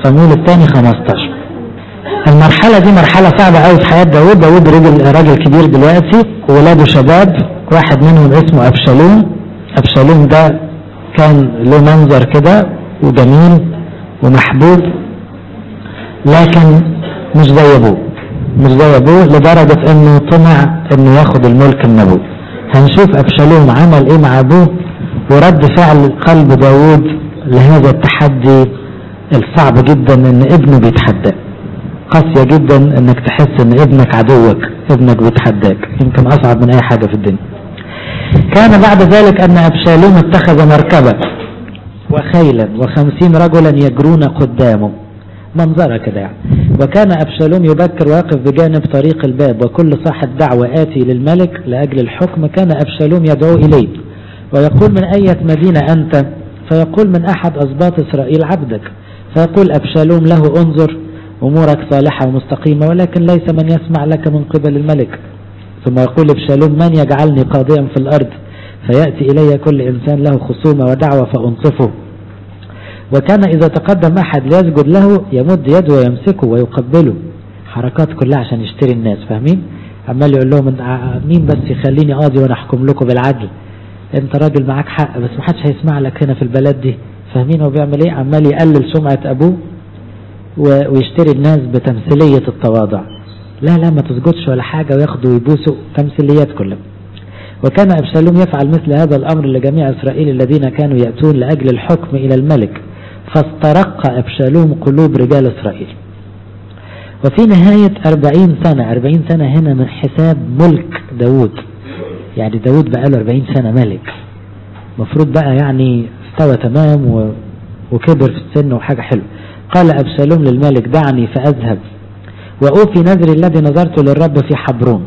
صمويل الثاني 15 المرحلة دي مرحلة صعبة قوي في حياة داود داود راجل راجل كبير دلوقتي ولاده شباب واحد منهم اسمه أبشالوم أبشالوم ده كان له منظر كده وجميل ومحبوب لكن مش زي ابوه مش زي ابوه لدرجة انه طمع انه ياخد الملك من ابوه هنشوف ابشالوم عمل ايه مع ابوه ورد فعل قلب داود لهذا التحدي الصعب جدا ان ابنه بيتحداه قاسية جدا انك تحس ان ابنك عدوك ابنك بيتحداك يمكن اصعب من اي حاجة في الدنيا كان بعد ذلك ان ابشالوم اتخذ مركبة وخيلا وخمسين رجلا يجرون قدامه منظرة كده يعني وكان أبشالوم يبكر واقف بجانب طريق الباب وكل صاحب دعوة آتي للملك لأجل الحكم كان أبشالوم يدعو إليه ويقول من أية مدينة أنت فيقول من أحد أسباط إسرائيل عبدك فيقول أبشالوم له انظر أمورك صالحة ومستقيمة ولكن ليس من يسمع لك من قبل الملك ثم يقول أبشالوم من يجعلني قاضيا في الأرض فيأتي إلي كل إنسان له خصومة ودعوة فأنصفه وكان إذا تقدم أحد ليسجد له يمد يده ويمسكه ويقبله حركات كلها عشان يشتري الناس فاهمين عمال يقول لهم مين بس يخليني قاضي وانا احكم لكم بالعدل انت راجل معاك حق بس ما حدش هيسمع لك هنا في البلد دي فاهمين هو بيعمل ايه عمال يقلل سمعة ابوه ويشتري الناس بتمثيلية التواضع لا لا ما تسجدش ولا حاجة وياخدوا ويبوسوا تمثيليات كلها وكان أبشالوم يفعل مثل هذا الأمر لجميع إسرائيل الذين كانوا يأتون لأجل الحكم إلى الملك فاسترق أبشالوم قلوب رجال إسرائيل وفي نهاية أربعين سنة أربعين سنة هنا من حساب ملك داود يعني داود بقى له أربعين سنة ملك مفروض بقى يعني استوى تمام و... وكبر في السن وحاجة حلوة قال أبشالوم للملك دعني فأذهب وأوفي نذري الذي نذرته للرب في حبرون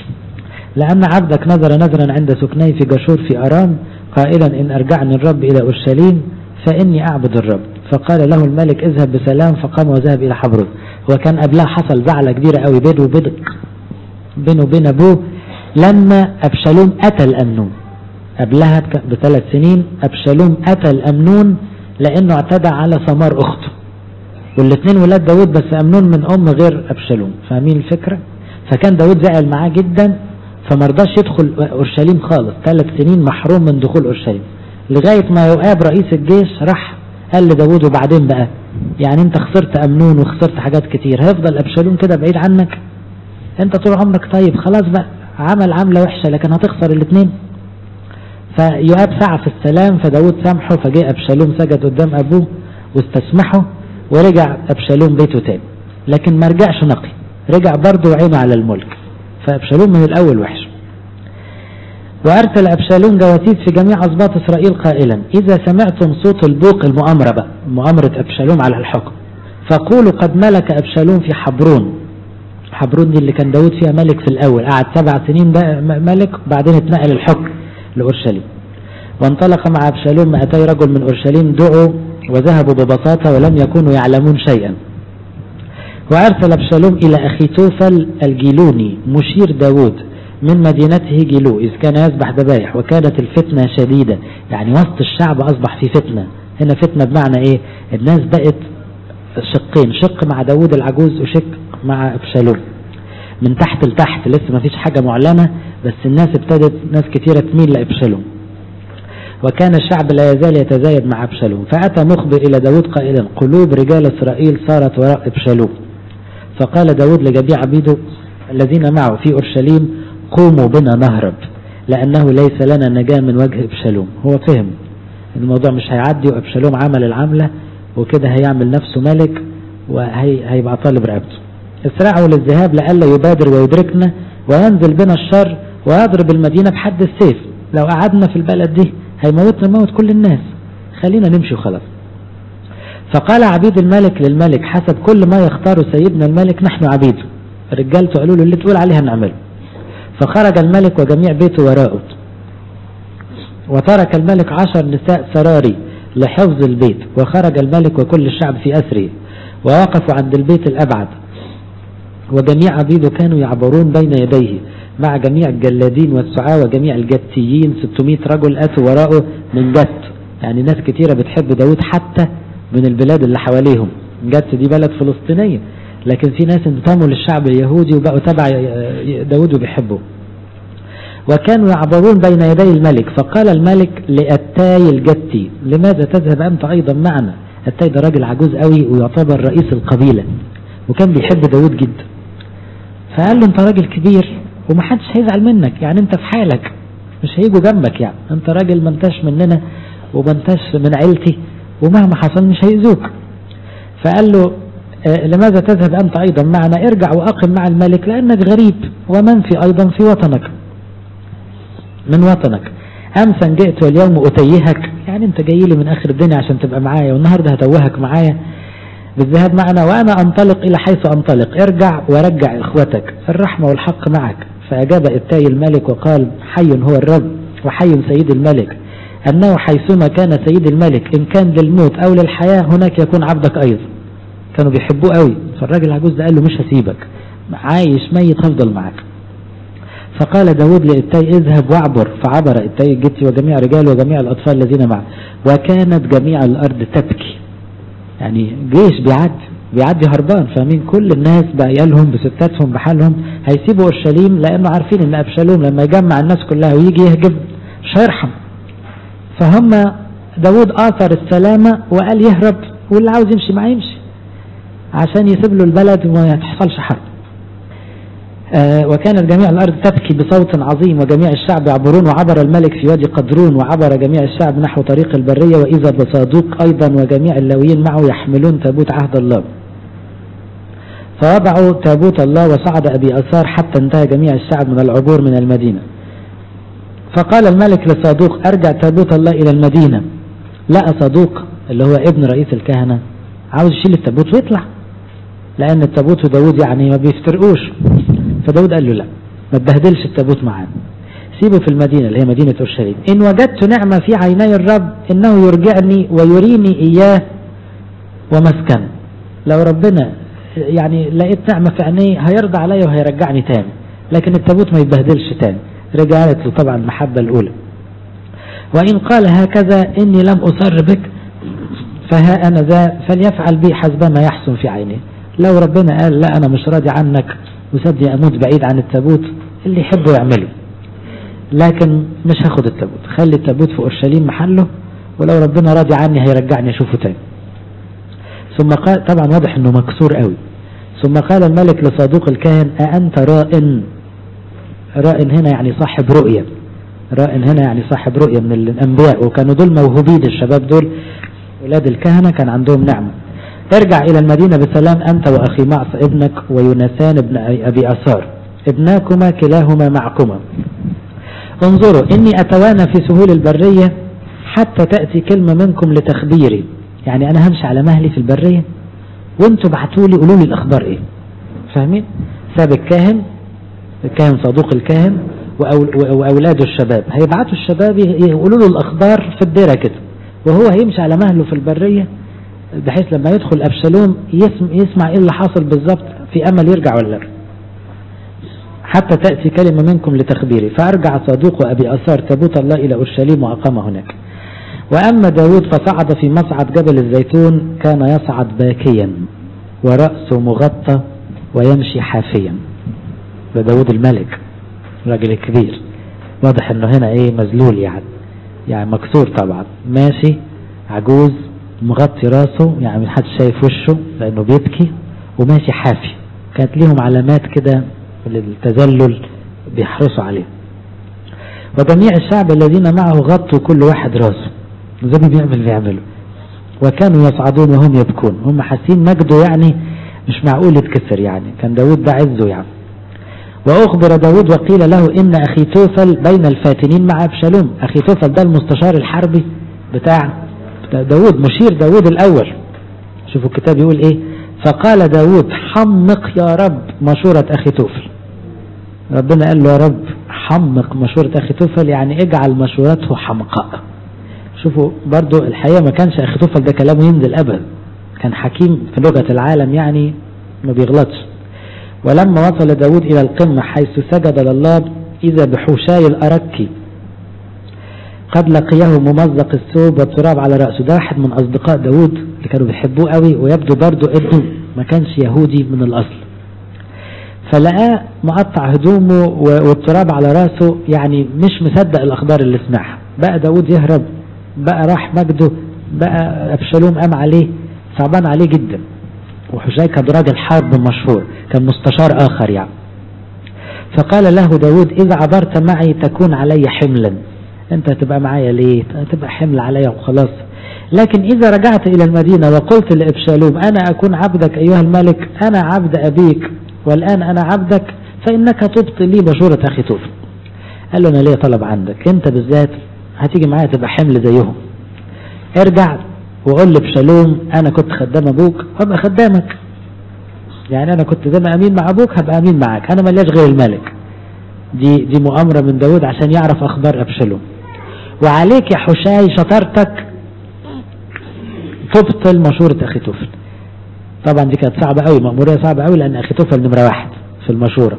لأن عبدك نذر نذرا عند سكني في جشور في أرام قائلا إن أرجعني الرب إلى أورشليم فإني أعبد الرب فقال له الملك اذهب بسلام فقام وذهب إلى حبرون وكان قبلها حصل زعلة كبيرة قوي بينه وبين بينه وبين أبوه لما أبشالوم قتل أمنون قبلها بثلاث سنين أبشالوم قتل أمنون لأنه اعتدى على ثمار أخته والاثنين ولاد داود بس أمنون من أم غير أبشالوم فاهمين الفكرة فكان داود زعل معاه جدا فمرضاش يدخل أورشليم خالص ثلاث سنين محروم من دخول أورشليم لغاية ما يؤاب رئيس الجيش راح قال لداود وبعدين بقى يعني انت خسرت أمنون وخسرت حاجات كتير هيفضل أبشالوم كده بعيد عنك انت طول عمرك طيب خلاص بقى عمل عملة وحشة لكن هتخسر الاثنين فيؤاب سعى في السلام فداود سامحه فجاء أبشالوم سجد قدام أبوه واستسمحه ورجع أبشالوم بيته تاني لكن ما رجعش نقي رجع برضه عينه على الملك فأبشالوم من الأول وحش وأرسل أبشالوم جواسيس في جميع أسباط إسرائيل قائلا إذا سمعتم صوت البوق المؤامرة بقى مؤامرة أبشالوم على الحكم فقولوا قد ملك أبشالوم في حبرون حبرون دي اللي كان داود فيها ملك في الأول قعد سبع سنين بقى ملك بعدين اتنقل الحكم لأورشليم وانطلق مع أبشالوم 200 رجل من أورشليم دعوا وذهبوا ببساطة ولم يكونوا يعلمون شيئا وأرسل أبشالوم إلى أخي توفل الجيلوني مشير داود من مدينته جيلو إذ كان يذبح ذبائح وكانت الفتنة شديدة يعني وسط الشعب أصبح في فتنة هنا فتنة بمعنى إيه الناس بقت شقين شق مع داود العجوز وشق مع أبشالوم من تحت لتحت لسه ما فيش حاجة معلنة بس الناس ابتدت ناس كتيرة تميل لأبشالوم وكان الشعب لا يزال يتزايد مع أبشالوم فأتى مخبر إلى داود قائلا قلوب رجال إسرائيل صارت وراء أبشالوم فقال داود لجميع عبيده الذين معه في أورشليم قوموا بنا نهرب لأنه ليس لنا نجاة من وجه أبشالوم هو فهم الموضوع مش هيعدي وأبشالوم عمل العملة وكده هيعمل نفسه ملك وهيبقى طالب رقبته اسرعوا للذهاب لئلا يبادر ويدركنا وينزل بنا الشر ويضرب المدينة بحد السيف لو قعدنا في البلد دي هيموتنا موت كل الناس خلينا نمشي وخلاص فقال عبيد الملك للملك حسب كل ما يختار سيدنا الملك نحن عبيده رجالته قالوا له اللي تقول عليه هنعمله فخرج الملك وجميع بيته وراءه وترك الملك عشر نساء سراري لحفظ البيت وخرج الملك وكل الشعب في أسره ووقفوا عند البيت الأبعد وجميع عبيده كانوا يعبرون بين يديه مع جميع الجلادين والسعاة وجميع الجتيين 600 رجل أتوا وراءه من جت يعني ناس كتيرة بتحب داود حتى من البلاد اللي حواليهم جت دي بلد فلسطينية لكن في ناس انتموا للشعب اليهودي وبقوا تبع داود وبيحبوا وكانوا يعبرون بين يدي الملك فقال الملك لأتاي الجتي لماذا تذهب أنت أيضا معنا أتاي ده راجل عجوز قوي ويعتبر رئيس القبيلة وكان بيحب داود جدا فقال له انت راجل كبير ومحدش هيزعل منك يعني انت في حالك مش هيجوا جنبك يعني انت راجل ما انتش مننا وما انتش من عيلتي ومهما حصل مش هيأذوك فقال له اه لماذا تذهب أنت أيضا معنا ارجع وأقم مع الملك لأنك غريب ومنفي أيضا في وطنك من وطنك أمسا جئت واليوم أتيهك يعني أنت جاي لي من آخر الدنيا عشان تبقى معايا والنهاردة هتوهك معايا بالذهاب معنا وأنا أنطلق إلى حيث أنطلق ارجع ورجع إخوتك الرحمة والحق معك فأجاب إتاي الملك وقال حي هو الرب وحي سيد الملك أنه حيثما كان سيد الملك إن كان للموت أو للحياة هناك يكون عبدك أيضا كانوا بيحبوه قوي فالراجل العجوز ده قال له مش هسيبك عايش ميت هفضل معك فقال داود لإتاي اذهب واعبر فعبر إتاي الجتي وجميع رجال وجميع الأطفال الذين معه وكانت جميع الأرض تبكي يعني جيش بيعدي بيعدي هربان فاهمين كل الناس بعيالهم بستاتهم بحالهم هيسيبوا اورشليم لانه عارفين ان ابشالوم لما يجمع الناس كلها ويجي يهجم مش هيرحم فهم داود آثر السلامة وقال يهرب واللي عاوز يمشي معاه يمشي عشان يسيب له البلد وما تحصلش حرب آه وكانت جميع الأرض تبكي بصوت عظيم وجميع الشعب يعبرون وعبر الملك في وادي قدرون وعبر جميع الشعب نحو طريق البرية وإذا بصادوق أيضا وجميع اللاويين معه يحملون تابوت عهد الله فوضعوا تابوت الله وصعد أبي أسار حتى انتهى جميع الشعب من العبور من المدينة فقال الملك لصادوق أرجع تابوت الله إلى المدينة لقى صادوق اللي هو ابن رئيس الكهنة عاوز يشيل التابوت ويطلع لأن التابوت وداود يعني ما بيفترقوش فداود قال له لا ما تبهدلش التابوت معانا سيبه في المدينة اللي هي مدينة أورشليم إن وجدت نعمة في عيني الرب إنه يرجعني ويريني إياه ومسكن لو ربنا يعني لقيت نعمة في عينيه هيرضى عليا وهيرجعني تاني لكن التابوت ما يتبهدلش تاني رجعت له طبعا المحبة الأولى وإن قال هكذا إني لم أصر بك فها أنا ذا فليفعل بي حسب ما يحسن في عينيه لو ربنا قال لا أنا مش راضي عنك وسابني أموت بعيد عن التابوت اللي يحبه يعمله لكن مش هاخد التابوت خلي التابوت في أورشليم محله ولو ربنا راضي عني هيرجعني أشوفه تاني ثم قال طبعا واضح انه مكسور قوي ثم قال الملك لصادوق الكاهن أأنت رائن رائن هنا يعني صاحب رؤية رائن هنا يعني صاحب رؤية من الأنبياء وكانوا دول موهوبين الشباب دول ولاد الكهنة كان عندهم نعمة ارجع إلى المدينة بسلام أنت وأخي معص ابنك ويونسان ابن أبي أسار ابناكما كلاهما معكما انظروا إني أتوانى في سهول البرية حتى تأتي كلمة منكم لتخبيري يعني أنا همشي على مهلي في البرية وانتوا بعتوا لي قولوا لي الأخبار إيه فاهمين ساب الكاهن الكاهن صدوق الكاهن وأولاده الشباب هيبعتوا الشباب يقولوا له الأخبار في الديرة كده وهو هيمشي على مهله في البرية بحيث لما يدخل أبشالوم يسمع إيه اللي حاصل بالظبط في أمل يرجع ولا لا حتى تأتي كلمة منكم لتخبيري فأرجع صدوق أبي أسار تابوت الله إلى أورشليم وأقام هناك وأما داود فصعد في مصعد جبل الزيتون كان يصعد باكيا ورأسه مغطى ويمشي حافيا ده داود الملك راجل كبير واضح انه هنا ايه مذلول يعني يعني مكسور طبعا ماشي عجوز مغطي راسه يعني محدش شايف وشه لانه بيبكي وماشي حافي كانت ليهم علامات كده للتذلل بيحرصوا عليه وجميع الشعب الذين معه غطوا كل واحد راسه زي ما بيعمل بيعملوا وكانوا يصعدون وهم يبكون هم حاسين مجده يعني مش معقول يتكسر يعني كان داود ده عزه يعني وأخبر داود وقيل له إن أخي توفل بين الفاتنين مع أبشالوم أخي توفل ده المستشار الحربي بتاع داود مشير داود الأول شوفوا الكتاب يقول إيه فقال داود حمق يا رب مشورة أخي توفل ربنا قال له يا رب حمق مشورة أخي توفل يعني اجعل مشورته حمقاء شوفوا برضو الحقيقة ما كانش أخي توفل ده كلامه ينزل أبدا كان حكيم في لغة العالم يعني ما بيغلطش ولما وصل داود إلى القمة حيث سجد لله إذا بحوشاي الأركي قد لقيه ممزق الثوب والتراب على رأسه ده واحد من أصدقاء داود اللي كانوا بيحبوه قوي ويبدو برضه ابنه ما كانش يهودي من الأصل فلقاه مقطع هدومه والتراب على راسه يعني مش مصدق الأخبار اللي سمعها بقى داود يهرب بقى راح مجده بقى أبشالوم قام عليه صعبان عليه جدا وحشاي كان راجل حرب مشهور كان مستشار آخر يعني فقال له داود إذا عبرت معي تكون علي حملا أنت هتبقى معايا ليه هتبقى حمل عليا وخلاص لكن إذا رجعت إلى المدينة وقلت لإبشالوم أنا أكون عبدك أيها الملك أنا عبد أبيك والآن أنا عبدك فإنك تبطل لي بشورة أخي توف قال له أنا ليه طلب عندك أنت بالذات هتيجي معايا تبقى حمل زيهم ارجع وقول لابشالوم أنا كنت خدام أبوك وأبقى خدامك يعني أنا كنت زي ما أمين مع أبوك هبقى أمين معاك أنا ملياش غير الملك دي دي مؤامرة من داود عشان يعرف أخبار أبشالوم وعليك يا حشاي شطارتك تبطل مشورة أخي توفل طبعا دي كانت صعبة قوي مأمورية صعبة قوي لأن أخي توفل نمرة واحد في المشورة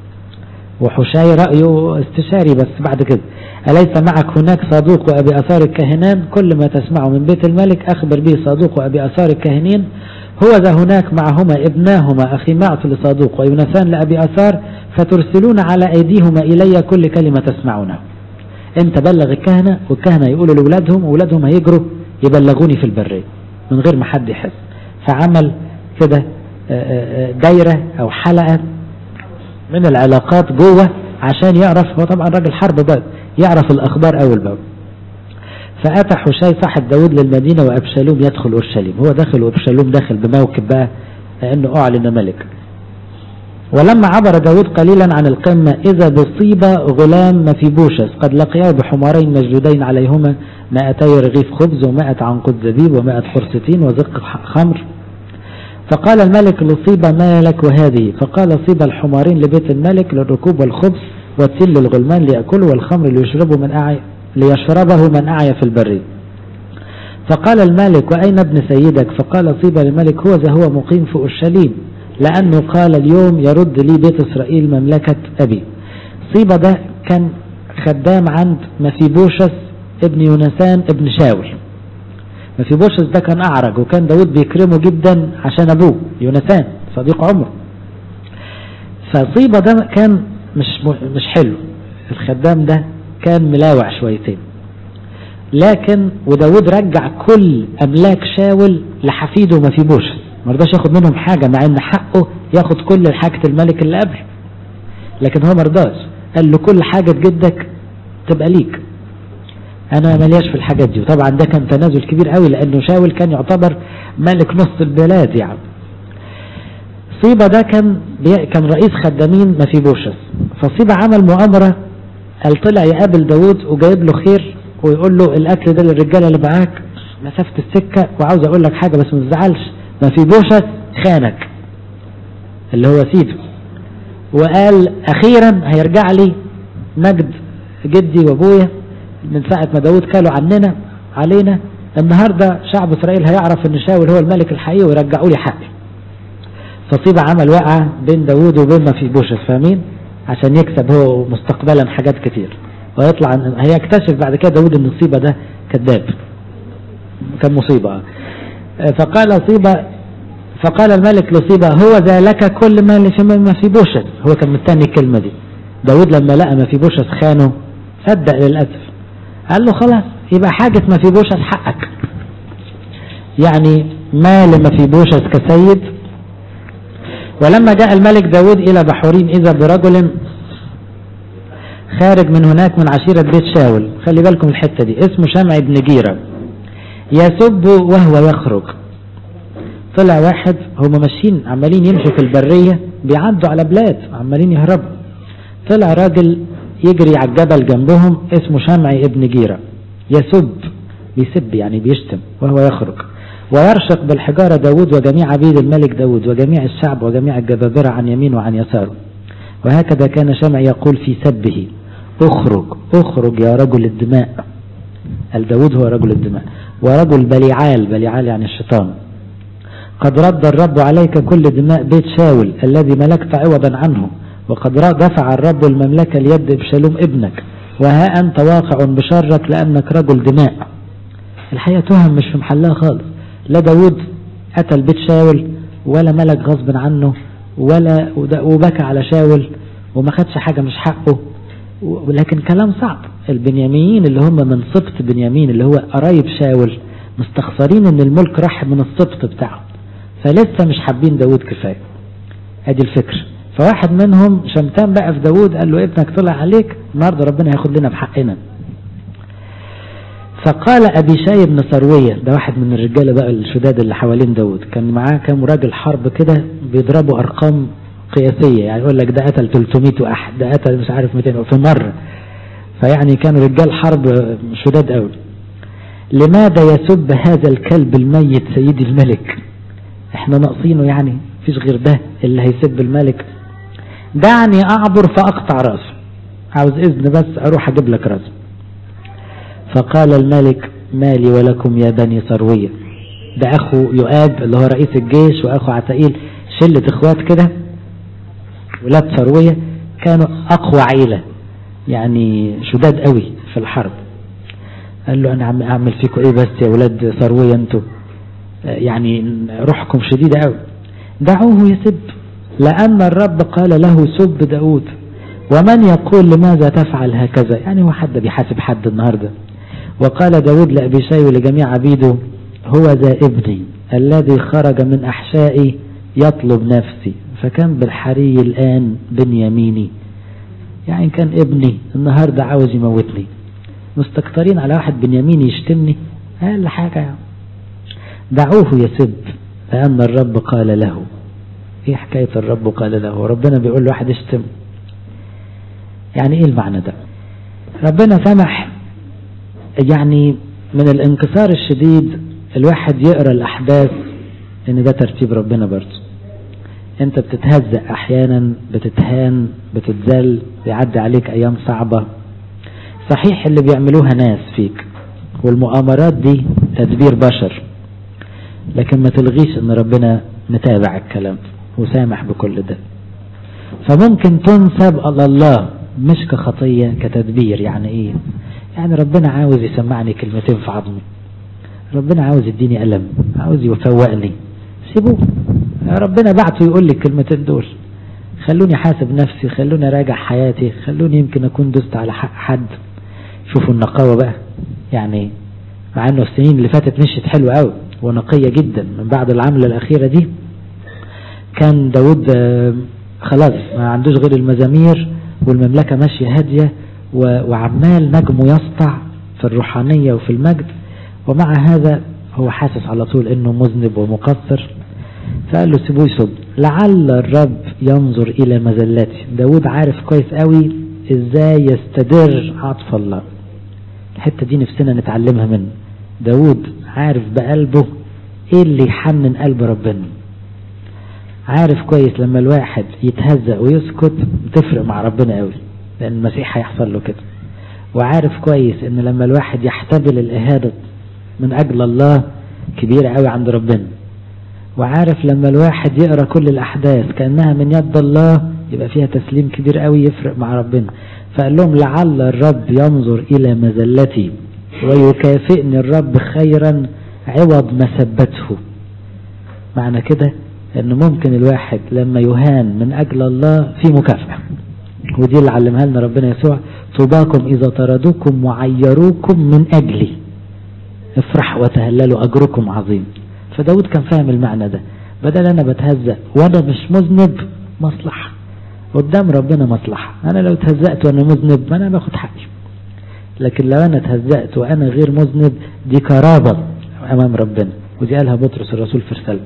وحشاي رأيه استشاري بس بعد كده أليس معك هناك صادوق وأبي أثار الكاهنان كل ما تسمعه من بيت الملك أخبر به صادوق وأبي أثار الكاهنين هو ذا هناك معهما ابناهما أخي معط لصادوق ويوناثان لأبي أثار فترسلون على أيديهما إلي كل كلمة تسمعونها انت بلغ الكهنة والكهنة يقولوا لأولادهم وأولادهم هيجروا يبلغوني في البرية من غير ما حد يحس فعمل كده دايرة أو حلقة من العلاقات جوه عشان يعرف هو طبعا راجل حرب بقى يعرف الأخبار أول بأول فأتى حشاي صاحب داود للمدينة وأبشالوم يدخل أورشليم هو داخل وأبشالوم داخل بموكب بقى أنه أعلن ملك ولما عبر داود قليلا عن القمة إذا بصيب غلام مفيبوشس قد لقياه بحمارين مجدودين عليهما مائتي رغيف خبز ومائة عنقود زبيب ومائة قرصتين وزق خمر فقال الملك لصيب ما لك وهذه فقال صيب الحمارين لبيت الملك للركوب والخبز والتل للغلمان ليأكلوا والخمر ليشربوا من أعي ليشربه من أعيا في البرية فقال الملك وأين ابن سيدك فقال صيب الملك هو ذا هو مقيم في أورشليم لأنه قال اليوم يرد لي بيت إسرائيل مملكة أبي صيبة ده كان خدام عند مفيبوشس ابن يونسان ابن شاول مفيبوشس ده كان أعرج وكان داود بيكرمه جدا عشان أبوه يونسان صديق عمره فصيبة ده كان مش مش حلو الخدام ده كان ملاوع شويتين لكن وداود رجع كل أملاك شاول لحفيده مفيبوشس ما رضاش ياخد منهم حاجة مع ان حقه ياخد كل حاجة الملك اللي قبل لكن هو ما رضاش قال له كل حاجة جدك تبقى ليك انا ملياش في الحاجات دي وطبعا ده كان تنازل كبير قوي لانه شاول كان يعتبر ملك نص البلاد يعني صيبة ده كان كان رئيس خدامين مفيبوشس فصيبة عمل مؤامرة قال طلع يقابل داود وجايب له خير ويقول له الاكل ده للرجاله اللي معاك مسافة السكة وعاوز اقول لك حاجة بس ما تزعلش ما في بوشس خانك اللي هو سيده وقال اخيرا هيرجع لي مجد جدي وابويا من ساعة ما داود كالوا عننا علينا النهاردة شعب اسرائيل هيعرف ان شاول هو الملك الحقيقي ويرجعوا لي حقي فصيبة عمل وقعة بين داود وبين ما في بوشس فاهمين عشان يكسب هو مستقبلا حاجات كتير ويطلع هيكتشف بعد كده داود ان الصيبة ده كذاب كان مصيبة فقال صيبة فقال الملك لصيبة هو ذا لك كل ما ما في بوشس هو كان مستني الكلمة دي داود لما لقى ما في بوشس خانه صدق للأسف قال له خلاص يبقى حاجة ما في بوشس حقك يعني ما لما في بوشس كسيد ولما جاء الملك داود إلى بحورين إذا برجل خارج من هناك من عشيرة بيت شاول خلي بالكم الحتة دي اسمه شمع بن جيرة يسب وهو يخرج طلع واحد هم ماشيين عمالين يمشوا في البرية بيعدوا على بلاد عمالين يهربوا طلع راجل يجري على الجبل جنبهم اسمه شمع ابن جيرة يسب بيسب يعني بيشتم وهو يخرج ويرشق بالحجارة داود وجميع عبيد الملك داود وجميع الشعب وجميع الجبابرة عن يمين وعن يساره وهكذا كان شمع يقول في سبه اخرج اخرج يا رجل الدماء الداود هو رجل الدماء ورجل بليعال بليعال يعني الشيطان قد رد الرب عليك كل دماء بيت شاول الذي ملكت عوضا عنه وقد دفع الرب المملكة ليد ابشالوم ابنك وها أنت واقع بشرك لأنك رجل دماء الحقيقة تهم مش في محلها خالص لا داود قتل بيت شاول ولا ملك غصب عنه ولا وبكى على شاول وما خدش حاجة مش حقه ولكن كلام صعب البنياميين اللي هم من سبط بنيامين اللي هو قرايب شاول مستخسرين ان الملك راح من السبط بتاعه فلسه مش حابين داود كفاية ادي الفكر فواحد منهم شمتان بقى في داود قال له ابنك طلع عليك النهارده ربنا هياخد لنا بحقنا فقال أبي شاي بن سروية ده واحد من الرجالة بقى الشداد اللي حوالين داود كان معاه كام راجل حرب كده بيضربوا أرقام قياسية يعني يقول لك ده قتل 300 واحد ده قتل مش عارف 200 في مرة فيعني كانوا رجال حرب شداد قوي لماذا يسب هذا الكلب الميت سيدي الملك احنا ناقصينه يعني فيش غير ده اللي هيسب الملك دعني اعبر فاقطع راسه عاوز اذن بس اروح اجيب لك راسه فقال الملك مالي ولكم يا بني سروية ده اخو يؤاب اللي هو رئيس الجيش واخو عتائيل شلة اخوات كده ولاد سروية كانوا اقوى عيلة يعني شداد قوي في الحرب قال له انا اعمل فيكم ايه بس يا ولاد سروية انتوا يعني روحكم شديدة قوي دعوه يسب لأن الرب قال له سب داود ومن يقول لماذا تفعل هكذا يعني هو حد بيحاسب حد النهاردة وقال داود لأبي شاي ولجميع عبيده هو ذا ابني الذي خرج من أحشائي يطلب نفسي فكان بالحري الآن بنياميني يعني كان ابني النهاردة عاوز يموتني مستكترين على واحد بنياميني يشتمني أقل حاجة يعني. دعوه يسب لأن الرب قال له ايه حكاية الرب قال له ربنا بيقول له واحد اشتم يعني ايه المعنى ده ربنا سمح يعني من الانكسار الشديد الواحد يقرأ الأحداث ان ده ترتيب ربنا برضه انت بتتهزأ احيانا بتتهان بتتذل بيعدي عليك ايام صعبة صحيح اللي بيعملوها ناس فيك والمؤامرات دي تدبير بشر لكن ما تلغيش ان ربنا متابع الكلام وسامح بكل ده فممكن تنسب على الله مش كخطية كتدبير يعني ايه يعني ربنا عاوز يسمعني كلمتين في عظمي ربنا عاوز يديني ألم عاوز يفوقني سيبوه ربنا بعته يقول لي الكلمتين دول خلوني حاسب نفسي خلوني راجع حياتي خلوني يمكن اكون دست على حق حد شوفوا النقاوة بقى يعني مع انه السنين اللي فاتت مشيت حلوة قوي ونقية جدا من بعد العملة الأخيرة دي كان داود خلاص ما عندوش غير المزامير والمملكة ماشية هادية وعمال نجمه يسطع في الروحانية وفي المجد ومع هذا هو حاسس على طول انه مذنب ومقصر فقال له سيبوه يصب لعل الرب ينظر الى مزلتي داود عارف كويس قوي ازاي يستدر عطف الله الحتة دي نفسنا نتعلمها منه داود عارف بقلبه ايه اللي يحنن قلب ربنا عارف كويس لما الواحد يتهزأ ويسكت بتفرق مع ربنا قوي لان المسيح هيحصل له كده وعارف كويس ان لما الواحد يحتمل الاهانة من اجل الله كبيرة قوي عند ربنا وعارف لما الواحد يقرأ كل الاحداث كأنها من يد الله يبقى فيها تسليم كبير قوي يفرق مع ربنا فقال لهم لعل الرب ينظر الى مزلتي ويكافئني الرب خيرا عوض مسبته معنى كده ان ممكن الواحد لما يهان من اجل الله في مكافأة ودي اللي علمها لنا ربنا يسوع طوباكم اذا طردوكم وعيروكم من اجلي افرح وتهللوا اجركم عظيم فداود كان فاهم المعنى ده بدل انا بتهزأ وانا مش مذنب مصلحة قدام ربنا مصلحة انا لو تهزأت وانا مذنب ما انا باخد حقي لكن لو انا تهزأت وانا غير مذنب دي كرامة امام ربنا ودي قالها بطرس الرسول في رسالته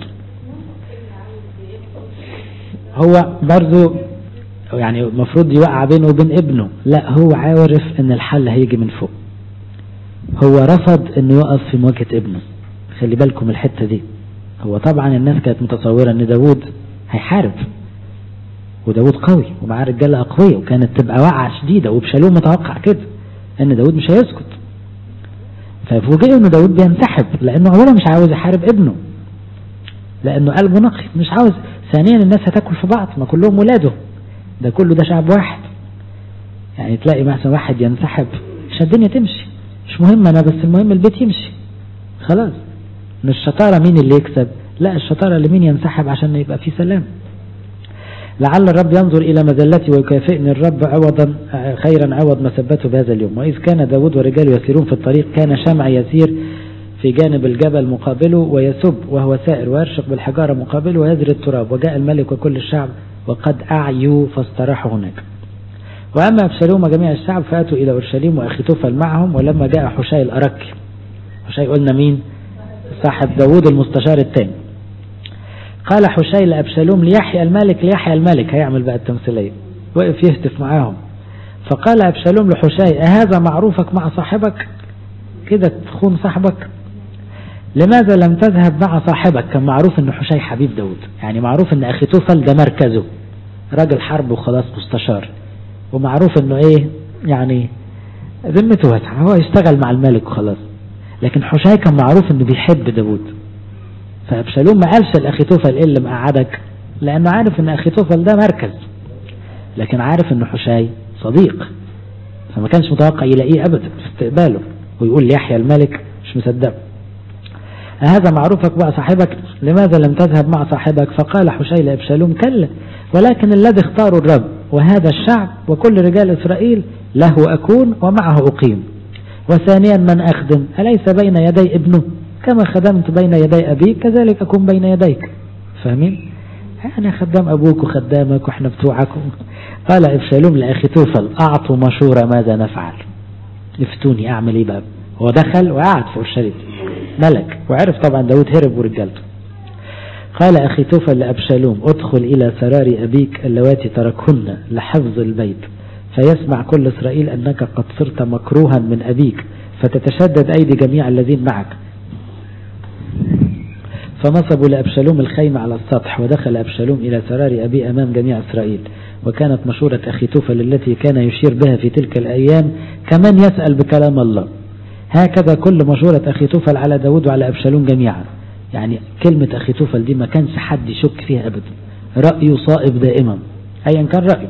هو برضو يعني المفروض يوقع بينه وبين ابنه لا هو عارف ان الحل هيجي من فوق هو رفض انه يقف في مواجهة ابنه خلي بالكم الحتة دي هو طبعا الناس كانت متصورة ان داود هيحارب وداود قوي ومعاه رجالة أقوياء وكانت تبقى وقعة شديدة وبشالوم متوقع كده ان داود مش هيسكت ففوجئوا ان داود بينسحب لانه اولا مش عاوز يحارب ابنه لانه قلبه نقي مش عاوز ثانيا الناس هتاكل في بعض ما كلهم ولاده ده كله ده شعب واحد يعني تلاقي مثلا واحد ينسحب مش الدنيا تمشي مش مهم انا بس المهم البيت يمشي خلاص من الشطارة مين اللي يكسب لا الشطارة لمين ينسحب عشان يبقى في سلام لعل الرب ينظر إلى مذلتي ويكافئني الرب عوضا خيرا عوض مسبته بهذا اليوم وإذ كان داود ورجاله يسيرون في الطريق كان شمع يسير في جانب الجبل مقابله ويسب وهو سائر ويرشق بالحجارة مقابله ويزري التراب وجاء الملك وكل الشعب وقد أعيوا فاستراحوا هناك وأما أبشالوم جميع الشعب فأتوا إلى أورشليم وأخيتوفل معهم ولما جاء حشاي الأركي حشاي قلنا مين صاحب داود المستشار الثاني قال حشاي لأبشالوم ليحيى الملك ليحيى الملك هيعمل بقى التمثيلية وقف يهتف معاهم فقال أبشالوم لحشاي أهذا معروفك مع صاحبك كده تخون صاحبك لماذا لم تذهب مع صاحبك كان معروف ان حشاي حبيب داود يعني معروف ان اخيتوفل ده مركزه راجل حرب وخلاص مستشار ومعروف انه ايه يعني ذمته واسعة هو يشتغل مع الملك وخلاص لكن حشاي كان معروف انه بيحب داود فابشالوم ما قالش لاخيتوفل ايه اللي مقعدك لانه عارف ان اخيتوفل ده مركز لكن عارف ان حشاي صديق فما كانش متوقع يلاقيه ابدا في استقباله ويقول ليحيى الملك مش مصدقه هذا معروفك بقى صاحبك لماذا لم تذهب مع صاحبك فقال حشي لأبشالوم كلا ولكن الذي اختاره الرب وهذا الشعب وكل رجال إسرائيل له أكون ومعه أقيم وثانيا من أخدم أليس بين يدي ابنه كما خدمت بين يدي أبيك كذلك أكون بين يديك فاهمين يعني خدام أبوك وخدامك وإحنا بتوعكم قال إبشالوم لأخي توفل أعطوا مشورة ماذا نفعل افتوني أعمل إيه بقى هو دخل وقعد في أورشليم ملك وعرف طبعا داود هرب ورجالته قال أخي توفل لأبشالوم ادخل إلى سرار أبيك اللواتي تركهن لحفظ البيت فيسمع كل إسرائيل أنك قد صرت مكروها من أبيك فتتشدد أيدي جميع الذين معك فنصبوا لأبشالوم الخيمة على السطح ودخل أبشالوم إلى سرار أبي أمام جميع إسرائيل وكانت مشورة أخي توفل التي كان يشير بها في تلك الأيام كمن يسأل بكلام الله هكذا كل مشورة أخي توفل على داود وعلى أبشالوم جميعا يعني كلمة أخي توفل دي ما كانش حد يشك فيها أبدا رأيه صائب دائما أيا كان رأيه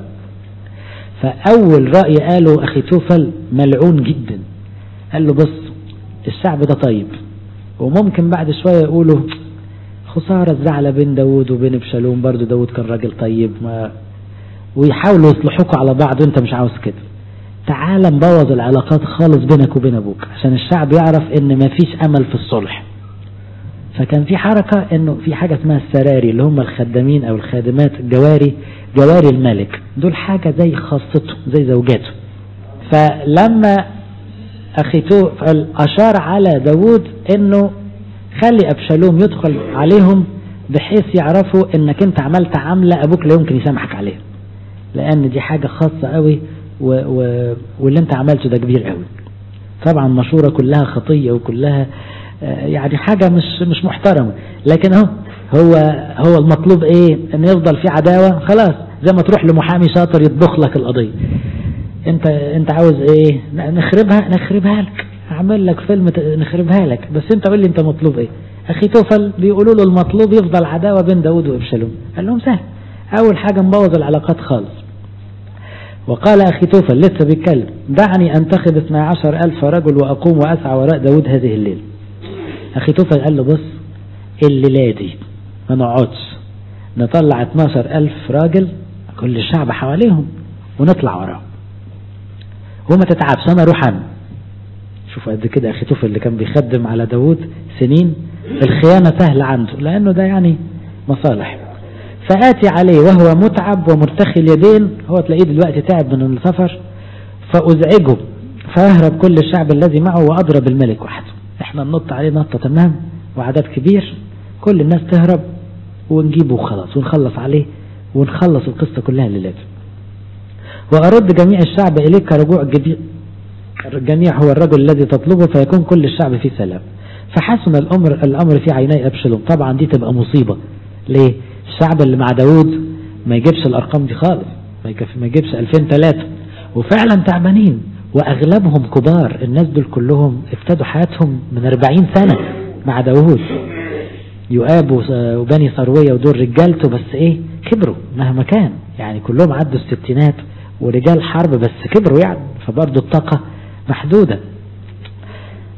فأول رأي قاله أخي توفل ملعون جدا قال له بص الشعب ده طيب وممكن بعد شوية يقولوا خسارة الزعلة بين داود وبين ابشالوم برضو داود كان راجل طيب ما ويحاولوا يصلحوكوا على بعض وانت مش عاوز كده تعال نبوظ العلاقات خالص بينك وبين ابوك عشان الشعب يعرف ان مفيش امل في الصلح فكان في حركة انه في حاجة اسمها السراري اللي هم الخدامين او الخادمات الجواري جواري الملك دول حاجة زي خاصته زي زوجاته فلما اخيتو اشار على داود انه خلي ابشالوم يدخل عليهم بحيث يعرفوا انك انت عملت عملة ابوك لا يمكن يسامحك عليها لان دي حاجة خاصة قوي و و واللي انت عملته ده كبير قوي طبعا مشورة كلها خطية وكلها يعني حاجة مش مش محترمة لكن اهو هو هو المطلوب ايه ان يفضل في عداوة خلاص زي ما تروح لمحامي شاطر يطبخ لك القضية انت انت عاوز ايه نخربها نخربها لك اعمل لك فيلم نخربها لك بس انت قول لي انت مطلوب ايه اخي توفل بيقولوا له المطلوب يفضل عداوة بين داود وابشالوم قال لهم سهل اول حاجة نبوظ العلاقات خالص وقال أخي توفل لسه بيتكلم دعني أنتخب 12 ألف رجل وأقوم وأسعى وراء داود هذه الليل أخي توفل قال له بص الليلة دي ما نقعدش نطلع 12 ألف راجل كل الشعب حواليهم ونطلع وراهم وما تتعبش أنا أروح أنا شوف قد كده أخي توفل اللي كان بيخدم على داود سنين الخيانة سهلة عنده لأنه ده يعني مصالح فآتي عليه وهو متعب ومرتخي اليدين هو تلاقيه دلوقتي تعب من السفر فأزعجه فأهرب كل الشعب الذي معه وأضرب الملك وحده احنا ننط عليه نطة تمام وعدد كبير كل الناس تهرب ونجيبه وخلاص ونخلص عليه ونخلص القصة كلها اللي لازم وأرد جميع الشعب إليك كرجوع الجميع هو الرجل الذي تطلبه فيكون كل الشعب في سلام فحسن الأمر الأمر في عيني أبشلوم طبعا دي تبقى مصيبة ليه الشعب اللي مع داود ما يجيبش الأرقام دي خالص ما يجيبش 2000 3 وفعلا تعبانين وأغلبهم كبار الناس دول كلهم ابتدوا حياتهم من 40 سنة مع داود يؤاب وبني ثروية ودول رجالته بس ايه كبروا مهما كان يعني كلهم عدوا الستينات ورجال حرب بس كبروا يعني فبرضه الطاقة محدودة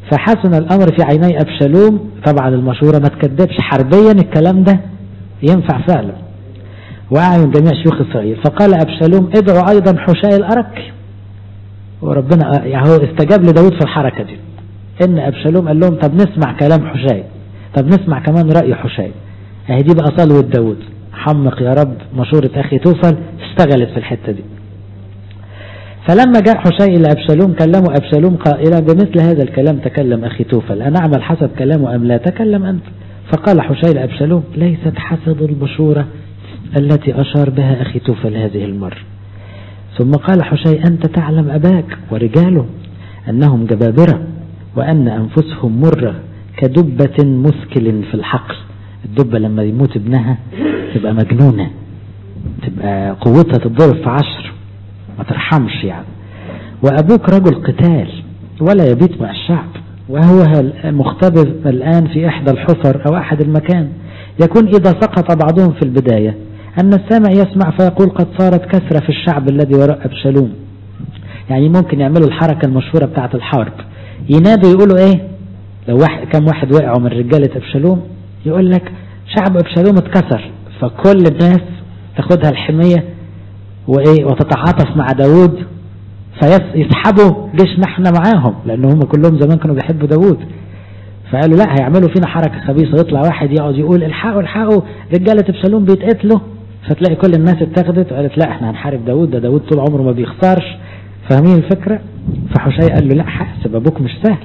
فحسن الأمر في عيني أبشالوم طبعا المشورة ما تكذبش حربيا الكلام ده ينفع فعلا وأعين جميع شيوخ إسرائيل فقال أبشالوم ادعوا أيضا حشاي الأرك وربنا يعني هو استجاب لداود في الحركة دي إن أبشالوم قال لهم طب نسمع كلام حشاي طب نسمع كمان رأي حشاي اهي دي بقى صلوة داود حمق يا رب مشورة أخي توفل اشتغلت في الحتة دي فلما جاء حشي إلى أبشالوم كلمه أبشالوم قائلا بمثل هذا الكلام تكلم أخي توفل أنا أعمل حسب كلامه أم لا تكلم أنت فقال حشي لأبشالوم ليست حسب المشورة التي أشار بها أخي توفل هذه المرة ثم قال حشي أنت تعلم أباك ورجاله أنهم جبابرة وأن أنفسهم مرة كدبة مثكل في الحقل الدبة لما يموت ابنها تبقى مجنونة تبقى قوتها تتضرب في عشر ما ترحمش يعني وأبوك رجل قتال ولا يبيت مع الشعب وهو مختبر الآن في إحدى الحفر أو أحد المكان يكون إذا سقط بعضهم في البداية أن السامع يسمع فيقول قد صارت كثرة في الشعب الذي وراء أبشالوم يعني ممكن يعملوا الحركة المشهورة بتاعة الحرب ينادوا يقولوا إيه لو واحد كم واحد وقعوا من رجالة أبشالوم يقول لك شعب أبشالوم اتكسر فكل الناس تاخدها الحمية وإيه وتتعاطف مع داود فيسحبوا جيشنا احنا معاهم لأن هم كلهم زمان كانوا بيحبوا داود فقالوا لا هيعملوا فينا حركة خبيثة يطلع واحد يقعد يقول الحقوا الحقوا رجالة ابشالوم بيتقتلوا فتلاقي كل الناس اتخذت وقالت لا احنا هنحارب داود ده داود طول عمره ما بيخسرش فاهمين الفكرة فحشي قال له لا حاسب ابوك مش سهل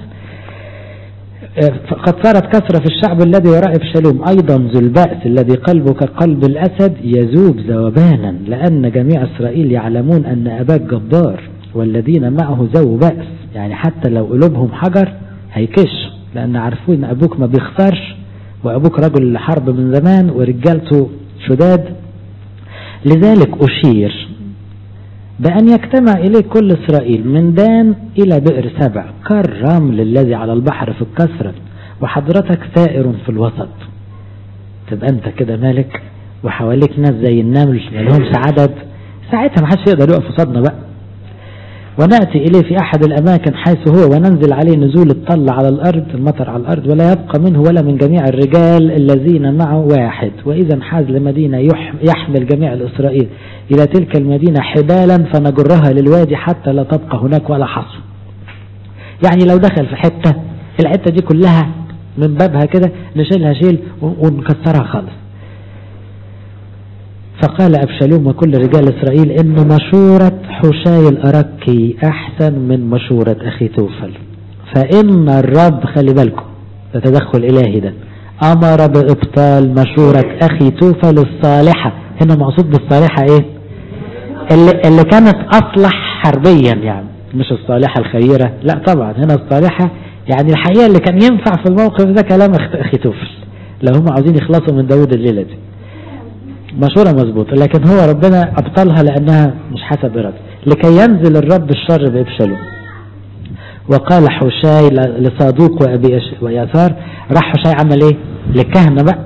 قد صارت كثرة في الشعب الذي وراء ابشالوم أيضا ذو البأس الذي قلبه كقلب الأسد يذوب ذوبانا لأن جميع إسرائيل يعلمون أن أباك جبار والذين معه ذو بأس يعني حتى لو قلوبهم حجر هيكش لأن عارفين أن أبوك ما بيخسرش وأبوك رجل حرب من زمان ورجالته شداد لذلك أشير بأن يجتمع إليك كل إسرائيل من دان إلى بئر سبع كالرمل الذي على البحر في الكسرة وحضرتك ثائر في الوسط تبقى أنت كده مالك وحواليك ناس زي النمل ما لهمش عدد ساعتها ما حدش يقدر يقف قصادنا بقى ونأتي إليه في أحد الأماكن حيث هو وننزل عليه نزول الطل على الأرض المطر على الأرض ولا يبقى منه ولا من جميع الرجال الذين معه واحد وإذا انحاز لمدينة يحمل جميع الإسرائيل إلى تلك المدينة حبالا فنجرها للوادي حتى لا تبقى هناك ولا حصر يعني لو دخل في حتة الحتة دي كلها من بابها كده نشيلها شيل ونكسرها خالص فقال أبشالوم وكل رجال إسرائيل إن مشورة حشاي الأركي أحسن من مشورة أخي توفل فإن الرب خلي بالكم ده تدخل إلهي ده أمر بإبطال مشورة أخي توفل الصالحة هنا مقصود بالصالحة إيه اللي, اللي كانت أصلح حربيا يعني مش الصالحة الخيرة لا طبعا هنا الصالحة يعني الحقيقة اللي كان ينفع في الموقف ده كلام أخي توفل لو هم عاوزين يخلصوا من داود الليلة دي مشورة مظبوطة لكن هو ربنا أبطلها لأنها مش حسب إرادته لكي ينزل الرب الشر بإبشالوم وقال حشاي لصادوق وأبي ويسار راح حشاي عمل إيه للكهنة بقى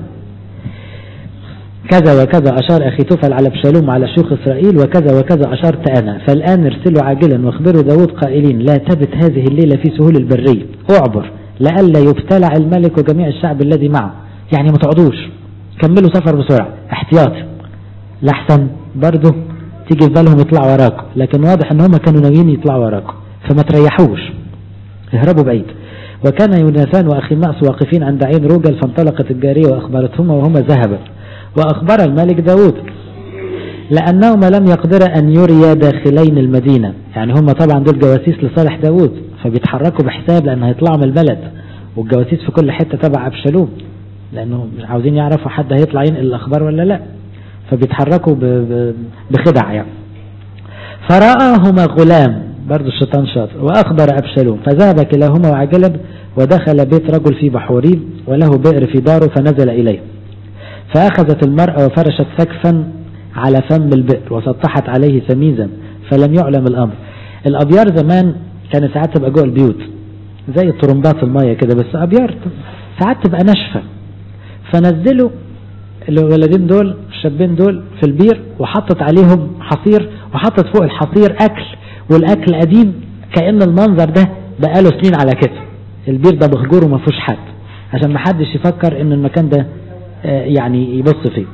كذا وكذا أشار أخي توفل على ابشالوم على شيوخ إسرائيل وكذا وكذا أشرت أنا فالآن ارسلوا عاجلا واخبروا داود قائلين لا تبت هذه الليلة في سهول البرية اعبر لئلا يبتلع الملك وجميع الشعب الذي معه يعني ما تقعدوش كملوا سفر بسرعة احتياطي لحسن برضه تيجي في بالهم يطلعوا وراكم لكن واضح ان هم كانوا ناويين يطلعوا وراكم فما تريحوش اهربوا بعيد وكان يوناثان واخي مأس واقفين عند عين روجل فانطلقت الجارية واخبرتهما وهما ذهبا واخبر الملك داود لانهما لم يقدر ان يريا داخلين المدينة يعني هم طبعا دول جواسيس لصالح داود فبيتحركوا بحساب لان هيطلعوا من البلد والجواسيس في كل حتة تبع ابشالوم لانه مش عاوزين يعرفوا حد هيطلع ينقل الاخبار ولا لا فبيتحركوا بخدع يعني فرآهما غلام برضو الشيطان شاطر وأخبر أبشالوم فذهب كلاهما وعجلب ودخل بيت رجل في بحوريب وله بئر في داره فنزل إليه فأخذت المرأة وفرشت سقفا على فم البئر وسطحت عليه سميزا فلم يعلم الأمر الأبيار زمان كانت ساعات تبقى جوه البيوت زي الطرمبات المية كده بس أبيار ساعات تبقى ناشفة فنزلوا الولدين دول الشابين دول في البير وحطت عليهم حصير وحطت فوق الحصير أكل والأكل قديم كأن المنظر ده بقاله سنين على كده البير ده مهجور وما فيهوش حد عشان ما حدش يفكر ان المكان ده يعني يبص فيه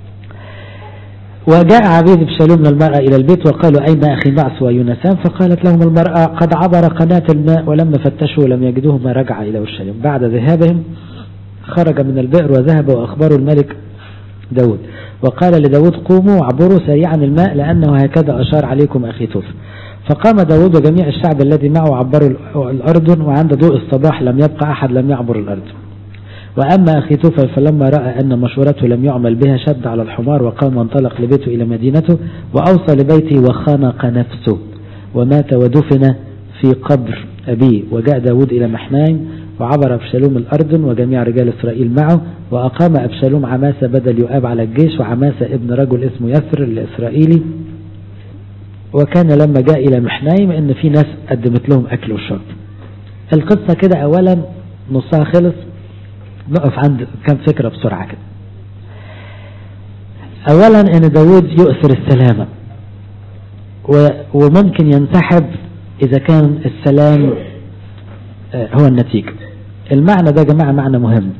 وجاء عبيد بشالوم من المرأة إلى البيت وقالوا أين أخي معس ويونسان فقالت لهم المرأة قد عبر قناة الماء ولما فتشوا لم يجدوه ما رجع إلى أورشليم بعد ذهابهم خرج من البئر وذهب وأخبروا الملك داود وقال لداود قوموا وعبروا سريعا الماء لأنه هكذا أشار عليكم أخي توف فقام داود وجميع الشعب الذي معه عبروا الأردن وعند ضوء الصباح لم يبقى أحد لم يعبر الأردن وأما أخي توفل فلما رأى أن مشورته لم يعمل بها شد على الحمار وقام وانطلق لبيته إلى مدينته وأوصى لبيته وخنق نفسه ومات ودفن في قبر أبيه وجاء داود إلى محنايم وعبر أبشالوم الأردن وجميع رجال إسرائيل معه وأقام أبشالوم عماسة بدل يؤاب على الجيش وعماسة ابن رجل اسمه يسر الإسرائيلي وكان لما جاء إلى محنايم إن في ناس قدمت لهم أكل وشرب القصة كده أولا نصها خلص نقف عند كم فكرة بسرعة كده أولا أن داود يؤثر السلامة وممكن ينسحب إذا كان السلام هو النتيجة المعنى ده يا جماعة معنى مهم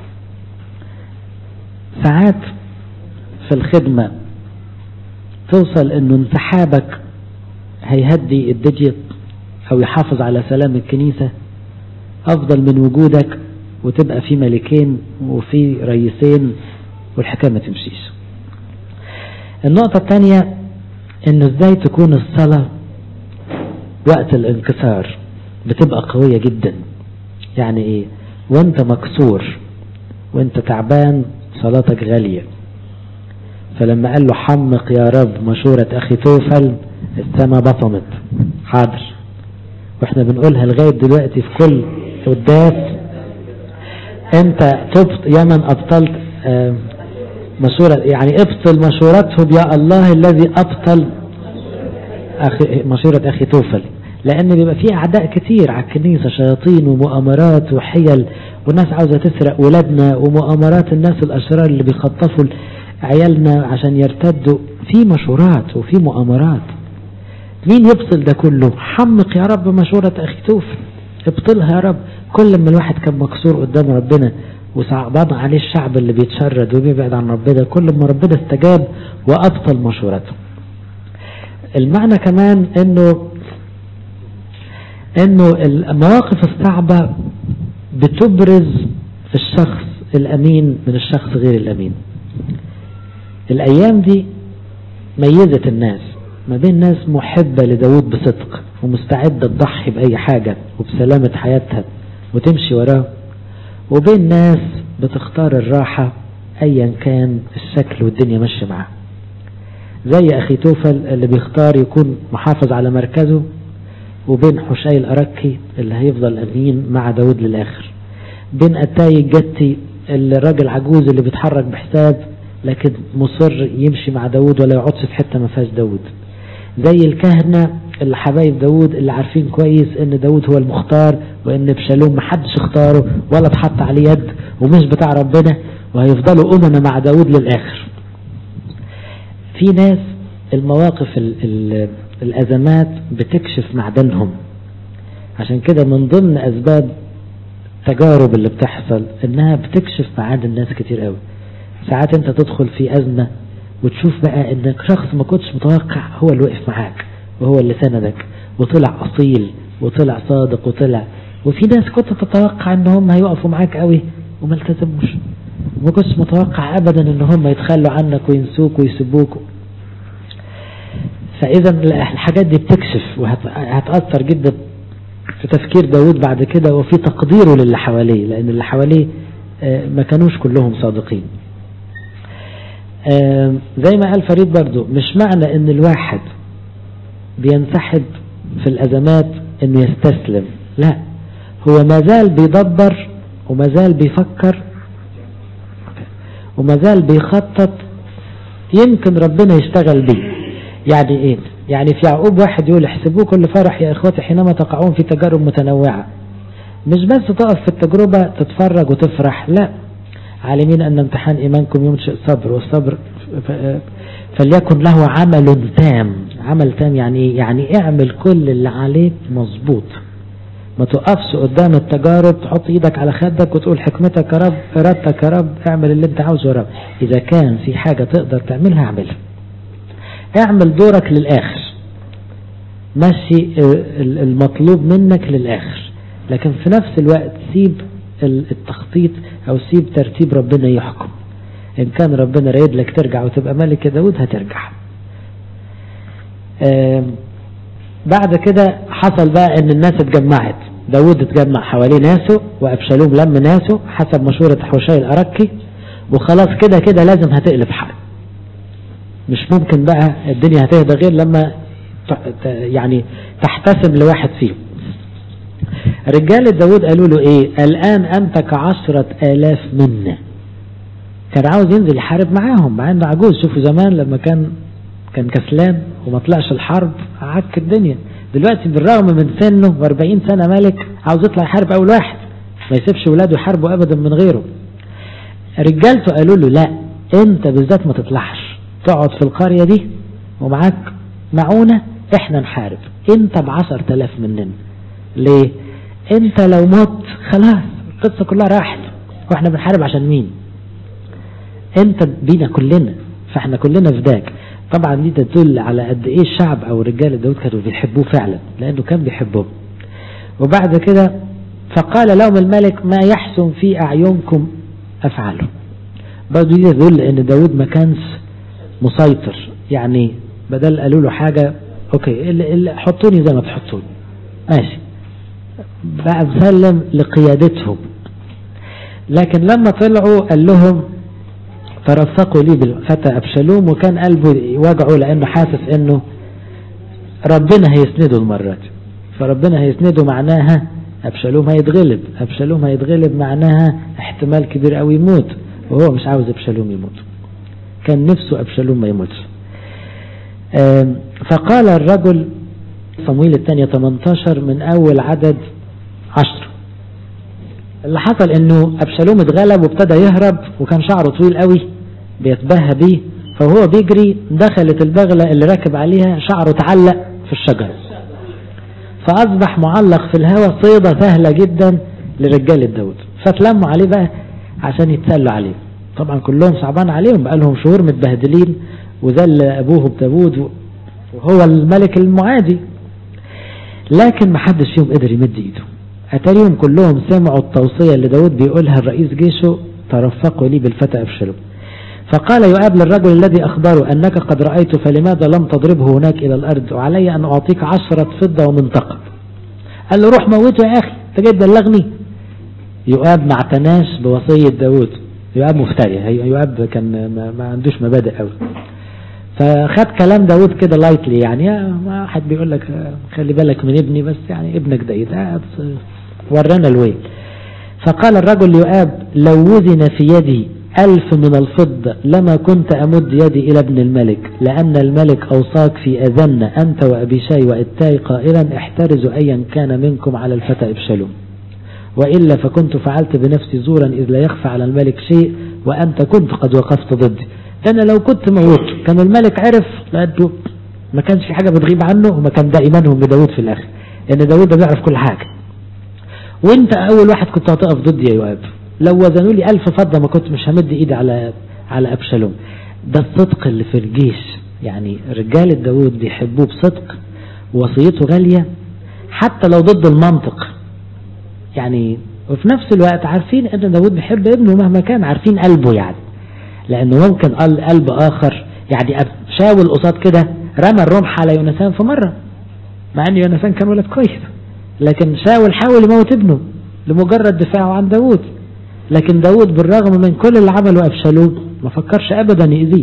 ساعات في الخدمة توصل انه انسحابك هيهدي الدجيت او يحافظ على سلام الكنيسة افضل من وجودك وتبقى في ملكين وفي رئيسين والحكاية ما تمشيش النقطة الثانية انه ازاي تكون الصلاة وقت الانكسار بتبقى قوية جدا يعني ايه وانت مكسور وانت تعبان صلاتك غالية فلما قال له حمق يا رب مشورة اخي توفل السما بصمت حاضر واحنا بنقولها لغاية دلوقتي في كل قداس انت تبط يا من ابطلت آه مشورة يعني ابطل مشورتهم يا الله الذي ابطل أخي مشورة اخي توفل لان بيبقى في اعداء كتير على الكنيسة شياطين ومؤامرات وحيل وناس عاوزة تسرق ولادنا ومؤامرات الناس الاشرار اللي بيخطفوا عيالنا عشان يرتدوا في مشورات وفي مؤامرات مين يبطل ده كله حمق يا رب مشورة اخي توفل ابطلها يا رب كل ما الواحد كان مكسور قدام ربنا وصعبان عليه الشعب اللي بيتشرد وبيبعد عن ربنا كل ما ربنا استجاب وابطل مشورته المعنى كمان انه انه المواقف الصعبة بتبرز في الشخص الامين من الشخص غير الامين الايام دي ميزت الناس ما بين ناس محبة لداود بصدق ومستعدة تضحي بأي حاجة وبسلامة حياتها وتمشي وراه وبين ناس بتختار الراحة أيا كان الشكل والدنيا ماشية معاه زي أخي توفل اللي بيختار يكون محافظ على مركزه وبين حشاي الأركي اللي هيفضل أمين مع داود للآخر بين أتاي الجتي الراجل عجوز اللي بيتحرك بحساب لكن مصر يمشي مع داود ولا يقعدش في حتة ما فيهاش داود زي الكهنة اللي حبايب داود اللي عارفين كويس ان داود هو المختار وان بشالوم محدش اختاره ولا اتحط عليه يد ومش بتاع ربنا وهيفضلوا أمنا مع داود للآخر في ناس المواقف ال ال الأزمات بتكشف معدنهم عشان كده من ضمن أسباب التجارب اللي بتحصل انها بتكشف معادن ناس كتير قوي ساعات انت تدخل في أزمة وتشوف بقى انك شخص ما كنتش متوقع هو اللي وقف معاك وهو اللي سندك وطلع أصيل وطلع صادق وطلع وفي ناس كنت تتوقع ان هم هيقفوا معاك قوي وما التزموش وما كنتش متوقع ابدا ان هم يتخلوا عنك وينسوك ويسبوك فاذا الحاجات دي بتكشف وهتأثر جدا في تفكير داود بعد كده وفي تقديره للي حواليه لان اللي حواليه ما كانوش كلهم صادقين زي ما قال فريد برضو مش معنى ان الواحد بينسحب في الازمات انه يستسلم لا هو ما زال بيدبر وما زال بيفكر وما زال بيخطط يمكن ربنا يشتغل بيه يعني ايه يعني في يعقوب واحد يقول احسبوه كل فرح يا اخوتي حينما تقعون في تجارب متنوعة مش بس تقف في التجربة تتفرج وتفرح لا عالمين ان امتحان ايمانكم ينشئ صبر والصبر فليكن له عمل تام عمل تام يعني ايه يعني اعمل كل اللي عليك مظبوط ما تقفش قدام التجارب تحط ايدك على خدك وتقول حكمتك يا رب ارادتك يا رب اعمل اللي انت عاوزه يا رب اذا كان في حاجة تقدر تعملها اعملها اعمل دورك للاخر مشي المطلوب منك للاخر لكن في نفس الوقت سيب التخطيط او سيب ترتيب ربنا يحكم ان كان ربنا رايد لك ترجع وتبقى ملك يا داود هترجع بعد كده حصل بقى ان الناس اتجمعت داود اتجمع حواليه ناسه وابشالوم لم ناسه حسب مشورة حوشي الاركي وخلاص كده كده لازم هتقلب حرب مش ممكن بقى الدنيا هتهدى غير لما يعني تحتسب لواحد فيهم رجال داود قالوا له ايه الان انت كعشرة الاف منا كان عاوز ينزل يحارب معاهم مع انه عجوز شوفوا زمان لما كان كان كسلان وما طلعش الحرب عك الدنيا دلوقتي بالرغم من سنه و40 سنة ملك عاوز يطلع يحارب اول واحد ما يسيبش ولاده يحاربوا ابدا من غيره رجالته قالوا له لا انت بالذات ما تطلعش تقعد في القرية دي ومعاك معونة احنا نحارب انت بعشر تلاف مننا ليه انت لو مت خلاص القصة كلها راحت واحنا بنحارب عشان مين انت بينا كلنا فاحنا كلنا فداك طبعا دي تدل على قد ايه الشعب او رجال داود كانوا بيحبوه فعلا لانه كان بيحبهم وبعد كده فقال لهم الملك ما يحسن في اعينكم افعله برضه دي تدل ان داود ما كانش مسيطر يعني بدل قالوا له حاجة اوكي اللي اللي حطوني زي ما تحطوني ماشي بقى مسلم لقيادتهم لكن لما طلعوا قال لهم ترفقوا لي بالفتى أبشالوم وكان قلبه وجعه لأنه حاسس أنه ربنا هيسنده المرة دي فربنا هيسنده معناها أبشالوم هيتغلب أبشالوم هيتغلب معناها احتمال كبير قوي يموت وهو مش عاوز أبشالوم يموت كان نفسه أبشالوم ما يموتش فقال الرجل صمويل الثانية 18 من أول عدد 10 اللي حصل انه ابشالوم اتغلب وابتدى يهرب وكان شعره طويل قوي بيتباهى بيه فهو بيجري دخلت البغلة اللي راكب عليها شعره اتعلق في الشجرة فأصبح معلق في الهواء صيدة سهلة جدا لرجال داود فتلموا عليه بقى عشان يتسلوا عليه طبعا كلهم صعبان عليهم بقى لهم شهور متبهدلين وذل أبوه بداود وهو الملك المعادي لكن ما حدش فيهم قدر يمد ايده أتاريهم كلهم سمعوا التوصية اللي داود بيقولها الرئيس جيشه ترفقوا لي بالفتى أبشلوا فقال يؤاب للرجل الذي أخبره أنك قد رأيت فلماذا لم تضربه هناك إلى الأرض وعلي أن أعطيك عشرة فضة ومنطقة قال له روح موته يا أخي أنت جاي تبلغني يؤاب ما اعتناش بوصية داود يؤاب مفتري يؤاب كان ما عندوش مبادئ قوي فخد كلام داود كده لايتلي يعني ما حد بيقول لك خلي بالك من ابني بس يعني ابنك ده ده ورانا الويل فقال الرجل يؤاب لو وزن في يدي ألف من الفضة لما كنت أمد يدي إلى ابن الملك لأن الملك أوصاك في أذن أنت وأبيشاي وإتاي قائلا احترزوا أيا كان منكم على الفتى إبشلوم وإلا فكنت فعلت بنفسي زورا إذ لا يخفى على الملك شيء وأنت كنت قد وقفت ضدي ده أنا لو كنت موت كان الملك عرف لأنه ما كانش في حاجة بتغيب عنه وما كان ده إيمانهم بداود في الآخر لأن داود ده بيعرف كل حاجة وانت أول واحد كنت هتقف ضدي يا يؤاب لو وزنوا لي ألف فضة ما كنت مش همد إيدي على على أبشالوم ده الصدق اللي في الجيش يعني رجال داود بيحبوه بصدق وصيته غالية حتى لو ضد المنطق يعني وفي نفس الوقت عارفين ان داود بيحب ابنه مهما كان عارفين قلبه يعني لانه ممكن قلب اخر يعني شاول قصاد كده رمى الرمح على يونسان في مرة مع ان يونسان كان ولد كويس لكن شاول حاول يموت ابنه لمجرد دفاعه عن داود لكن داود بالرغم من كل اللي عمله أبشالوم ما فكرش أبدا يأذيه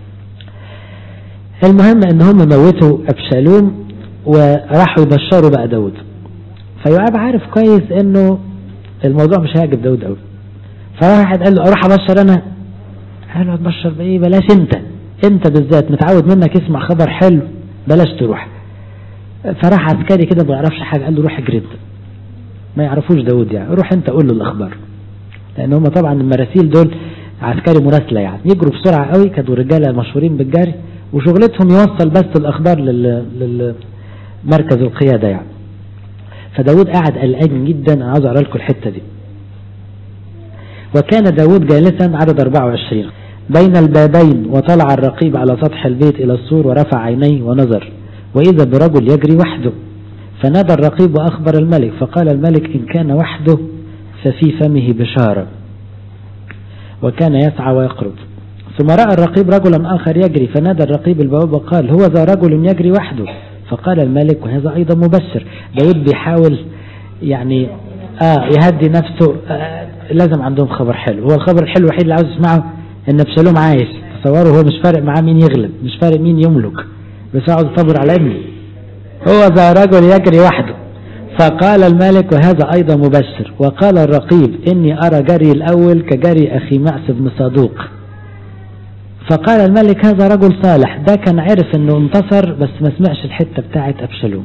المهم ان هم موتوا أبشالوم وراحوا يبشروا بقى داود فيوعب عارف كويس انه الموضوع مش هيعجب داود قوي فواحد قال له اروح ابشر انا قال له اتبشر بايه بلاش انت انت بالذات متعود منك اسمع خبر حلو بلاش تروح فراح عسكري كده ما يعرفش حاجه قال له روح اجري ما يعرفوش داود يعني روح انت قول له الاخبار لان هم طبعا المراسيل دول عسكري مراسلة يعني يجروا بسرعة قوي كانوا رجالة مشهورين بالجري وشغلتهم يوصل بس الاخبار للمركز القيادة يعني فداود قاعد قلقان جدا انا عاوز اقرا لكم الحته دي وكان داود جالسا عدد 24 بين البابين وطلع الرقيب على سطح البيت إلى السور ورفع عينيه ونظر وإذا برجل يجري وحده فنادى الرقيب وأخبر الملك فقال الملك إن كان وحده ففي فمه بشارة وكان يسعى ويقرب ثم رأى الرقيب رجلا آخر يجري فنادى الرقيب البواب وقال هو ذا رجل يجري وحده فقال الملك وهذا أيضا مبشر داود بيحاول يعني آه يهدي نفسه آه لازم عندهم خبر حلو هو الخبر الحلو الوحيد اللي عاوز يسمعه ان ابشالوم عايش تصوروا هو مش فارق معاه مين يغلب مش فارق مين يملك بس عاوز يصبر على ابنه هو ذا رجل يجري وحده فقال الملك وهذا أيضا مبشر وقال الرقيب إني أرى جري الأول كجري أخي معس بن صدوق فقال الملك هذا رجل صالح ده كان عرف انه انتصر بس ما سمعش الحتة بتاعت أبشالوم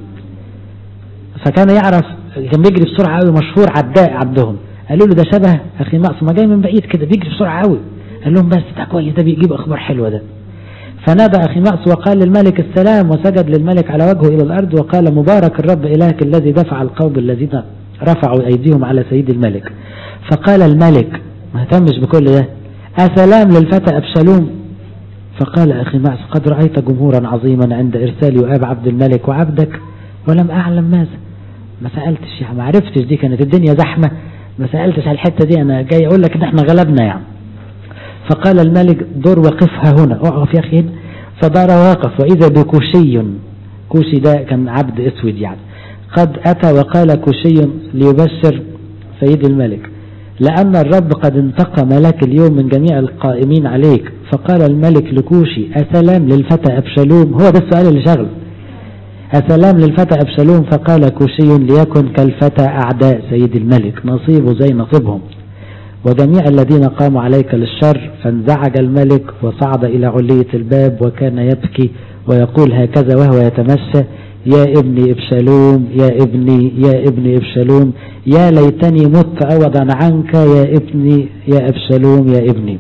فكان يعرف كان بيجري بسرعة قوي مشهور عداء عبدهم قالوا له ده شبه أخي معس ما جاي من بعيد كده بيجري بسرعة قوي قال لهم بس ده كويس ده بيجيب أخبار حلوة ده فنادى أخي مأس وقال للملك السلام وسجد للملك على وجهه إلى الأرض وقال مبارك الرب إلهك الذي دفع القوم الذين رفعوا أيديهم على سيد الملك فقال الملك ما اهتمش بكل ده أسلام للفتى أبشالوم فقال أخي مأس قد رأيت جمهورا عظيما عند إرسال يؤاب عبد الملك وعبدك ولم أعلم ماذا ما سألتش يعني ما عرفتش دي كانت الدنيا زحمة ما سألتش على الحتة دي أنا جاي أقول لك إن إحنا غلبنا يعني فقال الملك دور وقفها هنا اقف يا أخي فدار واقف وإذا بكوشي كوشي ده كان عبد أسود يعني قد أتى وقال كوشي ليبشر سيد الملك لأن الرب قد انتقم لك اليوم من جميع القائمين عليك فقال الملك لكوشي أسلام للفتى أبشالوم هو ده السؤال اللي شغل أسلام للفتى أبشالوم فقال كوشي ليكن كالفتى أعداء سيد الملك نصيبه زي نصيبهم وجميع الذين قاموا عليك للشر فانزعج الملك وصعد إلى علية الباب وكان يبكي ويقول هكذا وهو يتمشى يا ابني ابشالوم يا ابني يا ابني ابشالوم يا ليتني مت عوضا عنك يا ابني يا ابشالوم يا ابني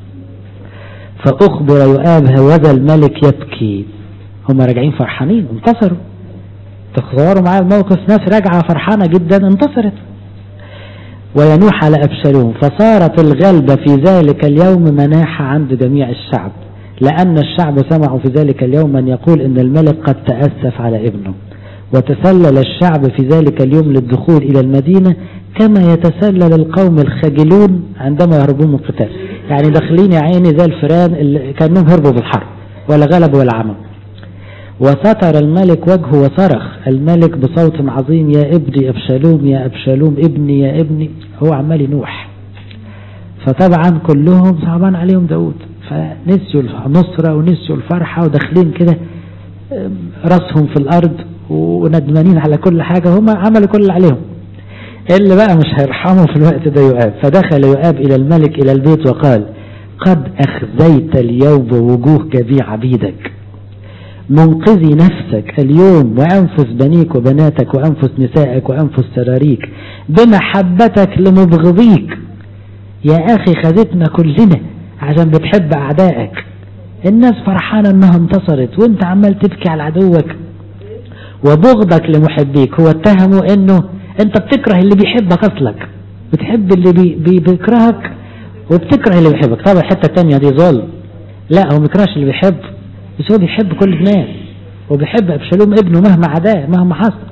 فأخبر يؤاب هوذا الملك يبكي هم راجعين فرحانين انتصروا تصوروا معايا الموقف ناس راجعة فرحانة جدا انتصرت وينوح على أبشالوم فصارت الغلبة في ذلك اليوم مناحة عند جميع الشعب لأن الشعب سمعوا في ذلك اليوم من يقول إن الملك قد تأسف على ابنه وتسلل الشعب في ذلك اليوم للدخول إلى المدينة كما يتسلل القوم الخجلون عندما يهربون من القتال يعني داخلين يا عيني زي الفئران اللي كانهم هربوا بالحرب ولا غلب ولا عمل وستر الملك وجهه وصرخ الملك بصوت عظيم يا ابني أبشالوم يا أبشالوم ابني يا ابني هو عمال ينوح فطبعا كلهم صعبان عليهم داود فنسيوا النصرة ونسيوا الفرحة وداخلين كده راسهم في الأرض وندمانين على كل حاجة هم عملوا كل اللي عليهم اللي بقى مش هيرحموا في الوقت ده يؤاب فدخل يؤاب إلى الملك إلى البيت وقال قد أخزيت اليوم وجوه جميع عبيدك منقذي نفسك اليوم وأنفس بنيك وبناتك وأنفس نسائك وأنفس سراريك بمحبتك لمبغضيك يا أخي خذتنا كلنا عشان بتحب أعدائك الناس فرحانة انها انتصرت وانت عمال تبكي على عدوك وبغضك لمحبيك هو اتهموا انه انت بتكره اللي بيحبك اصلك بتحب اللي بي بي بيكرهك وبتكره اللي بيحبك طبعا الحته الثانيه دي ظلم لا هو ما بيكرهش اللي بيحب بس هو بيحب كل الناس وبيحب ابشالوم ابنه مهما عداه مهما حصل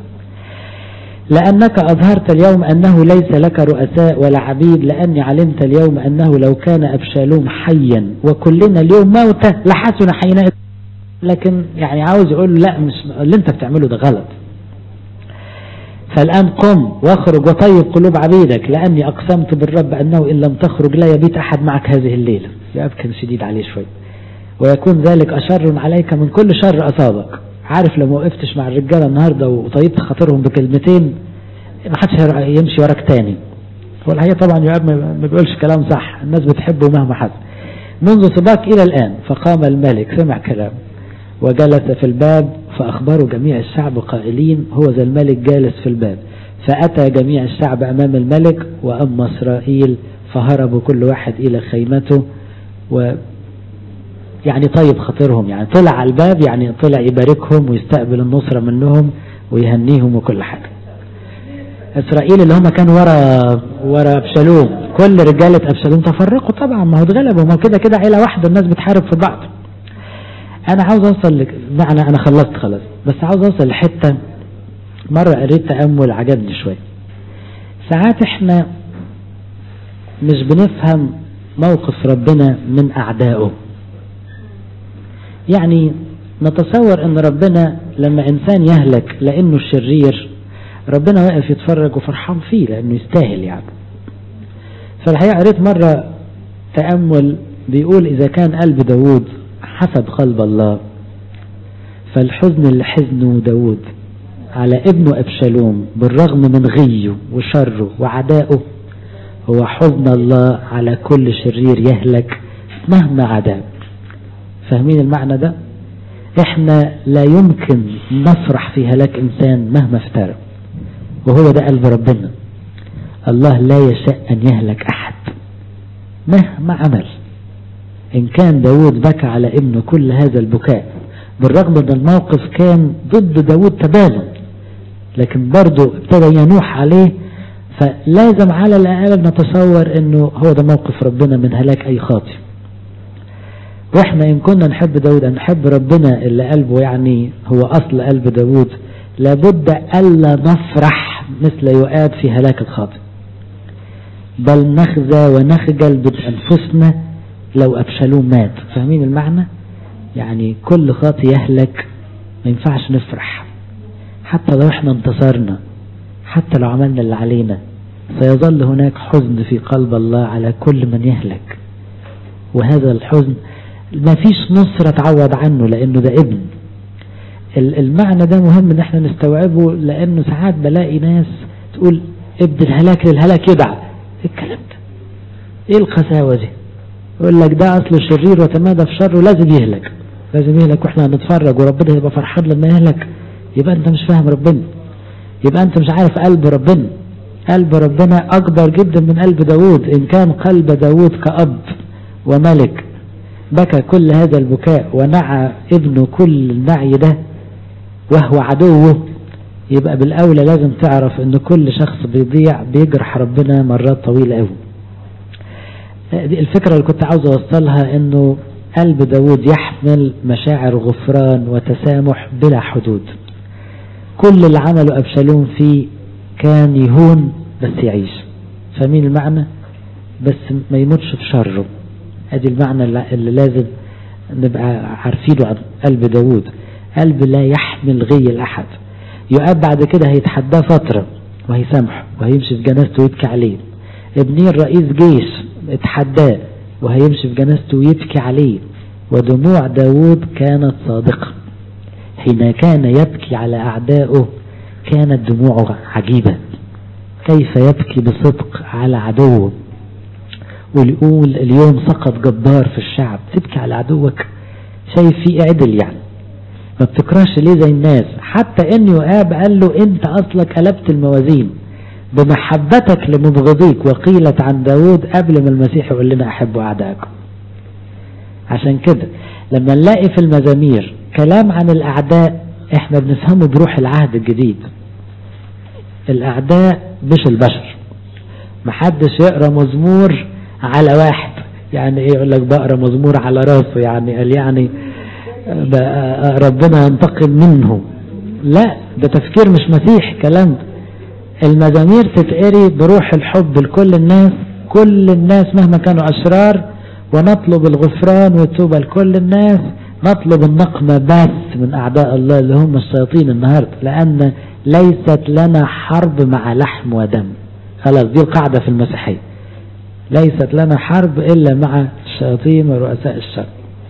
لأنك أظهرت اليوم أنه ليس لك رؤساء ولا عبيد لأني علمت اليوم أنه لو كان أبشالوم حيا وكلنا اليوم موتى لحسن حينئذ لكن يعني عاوز يقول له لا مش اللي انت بتعمله ده غلط فالآن قم واخرج وطيب قلوب عبيدك لأني أقسمت بالرب أنه إن لم تخرج لا يبيت أحد معك هذه الليلة يبقى كان شديد عليه شوي ويكون ذلك أشر عليك من كل شر أصابك عارف لو ما وقفتش مع الرجالة النهاردة وطيبت خاطرهم بكلمتين ما حدش يمشي وراك تاني هو الحقيقة طبعا يؤاب ما بيقولش كلام صح الناس بتحبه مهما حصل منذ صباك إلى الآن فقام الملك سمع كلام وجلس في الباب فأخبروا جميع الشعب قائلين هو ذا الملك جالس في الباب فأتى جميع الشعب أمام الملك وأما إسرائيل فهربوا كل واحد إلى خيمته و يعني طيب خاطرهم يعني طلع على الباب يعني طلع يباركهم ويستقبل النصرة منهم ويهنيهم وكل حاجة اسرائيل اللي هم كانوا ورا ورا ابشالوم كل رجاله ابشالوم تفرقوا طبعا ما هو اتغلبوا ما هو كده كده عيله واحده الناس بتحارب في بعض انا عاوز اوصل لك معنى انا خلصت خلاص بس عاوز اوصل لحته مره قريت تامل عجبني شويه ساعات احنا مش بنفهم موقف ربنا من اعدائه يعني نتصور ان ربنا لما انسان يهلك لانه شرير ربنا واقف يتفرج وفرحان فيه لانه يستاهل يعني فالحقيقه قريت مره تامل بيقول اذا كان قلب داوود حسب قلب الله فالحزن اللي حزنه داود على ابنه أبشالوم بالرغم من غيه وشره وعدائه هو حزن الله على كل شرير يهلك مهما عدا فاهمين المعنى ده احنا لا يمكن نفرح في هلاك انسان مهما افترى وهو ده قلب ربنا الله لا يشاء ان يهلك احد مهما عمل إن كان داود بكى على ابنه كل هذا البكاء بالرغم أن الموقف كان ضد داود تماما لكن برضه ابتدى ينوح عليه فلازم على الأقل نتصور أنه هو ده موقف ربنا من هلاك أي خاطئ وإحنا إن كنا نحب داود أن نحب ربنا اللي قلبه يعني هو أصل قلب داود لابد ألا نفرح مثل يؤاد في هلاك الخاطئ بل نخزى ونخجل بأنفسنا لو أبشالوم مات فاهمين المعنى يعني كل خاطي يهلك ما ينفعش نفرح حتى لو احنا انتصرنا حتى لو عملنا اللي علينا سيظل هناك حزن في قلب الله على كل من يهلك وهذا الحزن ما فيش نصرة تعوض عنه لأنه ده ابن المعنى ده مهم ان احنا نستوعبه لأنه ساعات بلاقي ناس تقول ابن الهلاك للهلاك يدعى الكلام ده ايه القساوة دي يقول لك ده اصله شرير وتمادى في شره لازم يهلك لازم يهلك واحنا هنتفرج وربنا يبقى فرحان لما يهلك يبقى انت مش فاهم ربنا يبقى انت مش عارف قلب ربنا قلب ربنا اكبر جدا من قلب داود ان كان قلب داود كأب وملك بكى كل هذا البكاء ونعى ابنه كل النعي ده وهو عدوه يبقى بالاولى لازم تعرف ان كل شخص بيضيع بيجرح ربنا مرات طويلة قوي دي الفكرة اللي كنت عاوز أوصلها أنه قلب داود يحمل مشاعر غفران وتسامح بلا حدود كل اللي عمله أبشالوم فيه كان يهون بس يعيش فاهمين المعنى بس ما يموتش في شره ادي المعنى اللي لازم نبقى عارفينه عن قلب داود قلب لا يحمل غي الأحد يؤاب بعد كده هيتحداه فترة وهيسامحه وهيمشي في جنازته ويبكي عليه ابنين رئيس جيش اتحداه وهيمشي في جنازته ويبكي عليه ودموع داود كانت صادقة حين كان يبكي على أعدائه كانت دموعه عجيبة كيف يبكي بصدق على عدوه ويقول اليوم سقط جبار في الشعب تبكي على عدوك شايف فيه عدل يعني ما بتكرهش ليه زي الناس حتى ان يؤاب قال له انت اصلك قلبت الموازين بمحبتك لمبغضيك وقيلت عن داود قبل ما المسيح يقول لنا أحبوا أعدائكم عشان كده لما نلاقي في المزامير كلام عن الأعداء احنا بنفهمه بروح العهد الجديد الأعداء مش البشر محدش يقرأ مزمور على واحد يعني ايه يقول لك بقرا مزمور على راسه يعني قال يعني ربنا ينتقم منه لا ده تفكير مش مسيح كلام ده المزامير تتقري بروح الحب لكل الناس كل الناس مهما كانوا أشرار ونطلب الغفران والتوبة لكل الناس نطلب النقمة بس من أعداء الله اللي هم الشياطين النهاردة لأن ليست لنا حرب مع لحم ودم خلاص دي القاعدة في المسيحية ليست لنا حرب إلا مع الشياطين ورؤساء الشر